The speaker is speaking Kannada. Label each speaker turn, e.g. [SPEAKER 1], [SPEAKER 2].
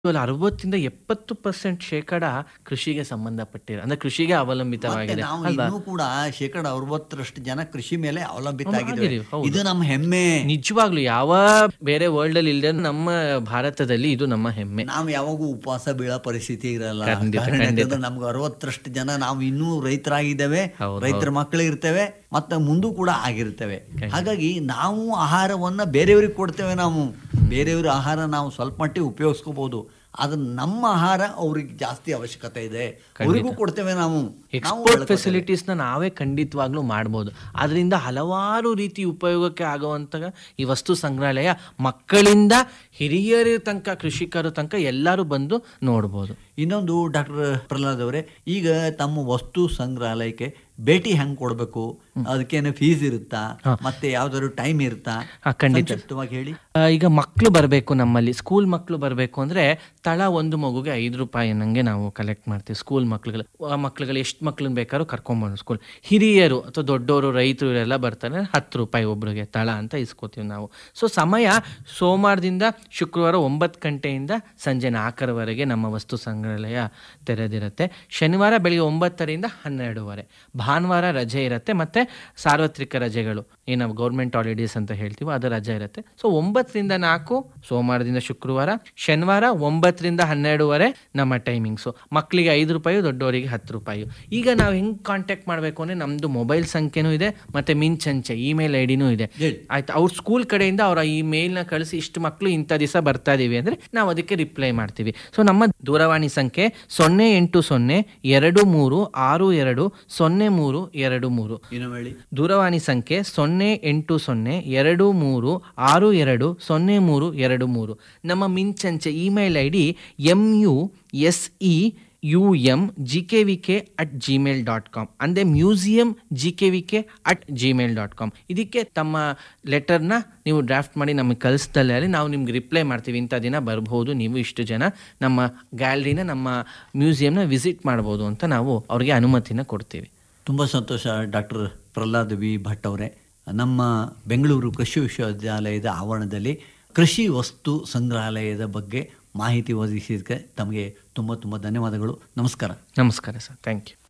[SPEAKER 1] ಇವಾಗ ಅರವತ್ತಿಂದ ಎಪ್ಪತ್ತು ಪರ್ಸೆಂಟ್ ಶೇಕಡ ಕೃಷಿಗೆ ಸಂಬಂಧಪಟ್ಟಿರೋ ಅಂದ್ರೆ ಕೃಷಿಗೆ
[SPEAKER 2] ಮತ್ತೆ
[SPEAKER 1] ಅವಲಂಬಿತವಾಗಿದೆ
[SPEAKER 2] ನಾವು
[SPEAKER 1] ಅಲ್ವಾ
[SPEAKER 2] ಇನ್ನೂ ಕೂಡ ಶೇಕಡ ಅರವತ್ತರಷ್ಟು ಜನ ಕೃಷಿ ಮೇಲೆ ಅವಲಂಬಿತ
[SPEAKER 1] ಹೌದು,
[SPEAKER 2] ಆಗಿದ್ದೇವೆ
[SPEAKER 1] ಆಗಿದ್ದೀವಿ, ಹೌದು.
[SPEAKER 2] ಇದು ನಮ್ಮ ಹೆಮ್ಮೆ
[SPEAKER 1] ನಿಜವಾಗ್ಲು ಯಾವ ಬೇರೆ ವರ್ಲ್ಡ್ ಅಲ್ಲಿ ಇಲ್ಲದೆ ನಮ್ಮ ಭಾರತದಲ್ಲಿ ಇದು ನಮ್ಮ ಹೆಮ್ಮೆ
[SPEAKER 2] ನಾವು ಯಾವಾಗೂ ಉಪವಾಸ ಬೀಳೋ ಪರಿಸ್ಥಿತಿ ಇರಲ್ಲ
[SPEAKER 1] ಖಂಡಿತ,
[SPEAKER 2] ಕಾರಣ
[SPEAKER 1] ಖಂಡಿತ.
[SPEAKER 2] ಯಾಕಂದ್ರೆ ನಮ್ಗೆ ಅರವತ್ತರಷ್ಟು ಜನ ನಾವು ಇನ್ನೂ ರೈತರಾಗಿದ್ದೇವೆ
[SPEAKER 1] ಹೌದು,
[SPEAKER 2] ರೈತರ ಮಕ್ಕಳು ಇರ್ತೇವೆ ಮತ್ತೆ ಮುಂದೂ ಕೂಡ ಆಗಿರ್ತೇವೆ ಹಾಗಾಗಿ ನಾವು ಆಹಾರವನ್ನ ಬೇರೆಯವ್ರಿಗೆ ಕೊಡ್ತೇವೆ ನಾವು ಬೇರೆಯವ್ರ ಆಹಾರ ನಾವು ಸ್ವಲ್ಪ ಮಟ್ಟಿಗೆ ಉಪಯೋಗಿಸ್ಕೋಬಹುದು ಆದ್ರೆ ನಮ್ಮ ಆಹಾರ ಅವ್ರಿಗೆ ಜಾಸ್ತಿ ಅವಶ್ಯಕತೆ ಇದೆ ಅವರಿಗೂ ಕೊಡ್ತೇವೆ ನಾವು ನಾವು
[SPEAKER 1] ಎಕ್ಸ್ಪೋರ್ಟ್
[SPEAKER 2] ಬೆಳ್ಕೊತೇವೆ.
[SPEAKER 1] ಫೆಸಿಲಿಟೀಸ್ನ ನಾವೇ ಖಂಡಿತವಾಗ್ಲೂ ಮಾಡ್ಬೋದು ಅದರಿಂದ ಹಲವಾರು ರೀತಿ ಉಪಯೋಗಕ್ಕೆ ಆಗುವಂತ ಈ ವಸ್ತು ಸಂಗ್ರಹಾಲಯ ಮಕ್ಕಳಿಂದ ಹಿರಿಯರ ತನಕ ಕೃಷಿಕರ ತನಕ ಎಲ್ಲರೂ ಬಂದು ನೋಡ್ಬೋದು
[SPEAKER 2] ಇನ್ನೊಂದು ಡಾಕ್ಟರ್ ಪ್ರಹ್ಲಾದ್ ಅವರೇ ಈಗ ತಮ್ಮ ವಸ್ತು ಸಂಗ್ರಹಾಲಯಕ್ಕೆ ಭೇಟಿ ಹೆಂಗ್ ಕೊಡ್ಬೇಕು ಅದಕ್ಕೇನು ಫೀಸ್ ಇರುತ್ತಾ ಮತ್ತೆ ಯಾವ್ದಾದ್ರು ಟೈಮ್ ಇರುತ್ತಾ
[SPEAKER 1] ಹಾ, ಖಂಡಿತ.
[SPEAKER 2] ಸಂಕ್ಷಿಪ್ತವಾಗಿ ಹೇಳಿ
[SPEAKER 1] ಆ, ಈಗ ಮಕ್ಕಳು ಬರಬೇಕು ನಮ್ಮಲ್ಲಿ ಸ್ಕೂಲ್ ಮಕ್ಕಳು ಬರಬೇಕು ಅಂದರೆ ತಳ ಒಂದು ಮಗುಗೆ ಐದು ರೂಪಾಯಿ ನಂಗೆ ನಾವು ಕಲೆಕ್ಟ್ ಮಾಡ್ತೀವಿ ಸ್ಕೂಲ್ ಮಕ್ಳುಗಳು ಆ ಮಕ್ಳುಗಳು ಎಷ್ಟು ಮಕ್ಳನ್ನ ಬೇಕಾದ್ರೂ ಕರ್ಕೊಂಬೋದು ಸ್ಕೂಲ್ ಹಿರಿಯರು ಅಥವಾ ದೊಡ್ಡವರು ರೈತರು ಇವರೆಲ್ಲ ಬರ್ತಾರೆ ಹತ್ತು ರೂಪಾಯಿ ಒಬ್ರಿಗೆ ತಳ ಅಂತ ಇಸ್ಕೋತೀವಿ ನಾವು ಸೊ ಸಮಯ ಸೋಮವಾರದಿಂದ ಶುಕ್ರವಾರ ಒಂಬತ್ತು ಗಂಟೆಯಿಂದ ಸಂಜೆ ನಾಲ್ಕರವರೆಗೆ ನಮ್ಮ ವಸ್ತು ಸಂಗ್ರಹಾಲಯ ತೆರೆದಿರುತ್ತೆ ಶನಿವಾರ ಬೆಳಿಗ್ಗೆ ಒಂಬತ್ತರಿಂದ ಹನ್ನೆರಡುವರೆ ಭಾನುವಾರ ರಜೆ ಇರುತ್ತೆ ಮತ್ತು ಸಾರ್ವತ್ರಿಕ ರಜೆಗಳು ಏನು ನಾವು ಗೌರ್ಮೆಂಟ್ ಹಾಲಿಡೇಸ್ ಅಂತ ಹೇಳ್ತೀವೋ ಅದು ರಜೆ ಇರುತ್ತೆ ಸೊ ಒಂಬತ್ತರಿಂದ ನಾಲ್ಕು ಸೋಮವಾರದಿಂದ ಶುಕ್ರವಾರ ಶನಿವಾರ ಒಂಬತ್ತರಿಂದ ಹನ್ನೆರಡುವರೆ ನಮ್ಮ ಟೈಮಿಂಗ್ಸು ಮಕ್ಕಳಿಗೆ ಐದು ರೂಪಾಯಿ ದೊಡ್ಡವರಿಗೆ ಹತ್ತು ರೂಪಾಯಿ ಈಗ ನಾವು ಹೆಂಗೆ ಕಾಂಟ್ಯಾಕ್ಟ್ ಮಾಡಬೇಕು ಅಂದರೆ ನಮ್ಮದು ಮೊಬೈಲ್ ಸಂಖ್ಯೆನೂ ಇದೆ ಮತ್ತು ಮಿಂಚಂಚೆ ಇಮೇಲ್ ಐ ಡಿನೂ ಇದೆ
[SPEAKER 2] ಹೇಳಿ.
[SPEAKER 1] ಆಯ್ತು ಅವ್ರ ಸ್ಕೂಲ್ ಕಡೆಯಿಂದ ಅವರ ಈ ಮೇಲ್ನ ಕಳಿಸಿ ಇಷ್ಟು ಮಕ್ಕಳು ಇಂಥ ದಿವಸ ಬರ್ತಾ ಇದೀವಿ ಅಂದರೆ ನಾವು ಅದಕ್ಕೆ ರಿಪ್ಲೈ ಮಾಡ್ತೀವಿ ಸೊ ನಮ್ಮ ದೂರವಾಣಿ ಸಂಖ್ಯೆ ಸೊನ್ನೆ ಎಂಟು ಸೊನ್ನೆ ಎರಡು ಮೂರು ಆರು ಎರಡು ಸೊನ್ನೆ ಮೂರು ಎರಡು ಮೂರು
[SPEAKER 2] ಇನ್ನೊಮ್ಮೆ ಹೇಳಿ
[SPEAKER 1] ದೂರವಾಣಿ ಸಂಖ್ಯೆ ಸೊನ್ನೆ ಎಂಟು ಸೊನ್ನೆ ಎರಡು ಮೂರು ಆರು ಎರಡು ಸೊನ್ನೆ ಮೂರು ಎರಡು ಮೂರು ನಮ್ಮ ಮಿಂಚಂಚೆ email I D M U S E U M G K V K at Gmail dot com ಅಂದರೆ museum G K V K at Gmail dot com ಇದಕ್ಕೆ ತಮ್ಮ ಲೆಟರ್ನ ನೀವು ಡ್ರಾಫ್ಟ್ ಮಾಡಿ ನಮಗೆ ಕಳಿಸ್ದಲ್ಲೇ ನಾವು ನಿಮ್ಗೆ ರಿಪ್ಲೈ ಮಾಡ್ತೀವಿ ಇಂಥ ದಿನ ಬರ್ಬೋದು ನೀವು ಇಷ್ಟು ಜನ ನಮ್ಮ ಗ್ಯಾಲರಿನ ನಮ್ಮ ಮ್ಯೂಸಿಯಂನ ವಿಸಿಟ್ ಮಾಡ್ಬೋದು ಅಂತ ನಾವು ಅವ್ರಿಗೆ ಅನುಮತಿನ ಕೊಡ್ತೀವಿ
[SPEAKER 2] ತುಂಬ ಸಂತೋಷ ಡಾಕ್ಟರ್ ಪ್ರಹ್ಲಾದ್ ವಿ ಭಟ್ ಅವರೇ ನಮ್ಮ ಬೆಂಗಳೂರು ಕೃಷಿ ವಿಶ್ವವಿದ್ಯಾಲಯದ ಆವರಣದಲ್ಲಿ ಕೃಷಿ ವಸ್ತು ಸಂಗ್ರಹಾಲಯದ ಬಗ್ಗೆ ಮಾಹಿತಿ ಒದಗಿಸಿದ್ದಕ್ಕೆ ತಮಗೆ ತುಂಬ ತುಂಬ ಧನ್ಯವಾದಗಳು ನಮಸ್ಕಾರ
[SPEAKER 1] ನಮಸ್ಕಾರ ಸರ್ ಥ್ಯಾಂಕ್ ಯು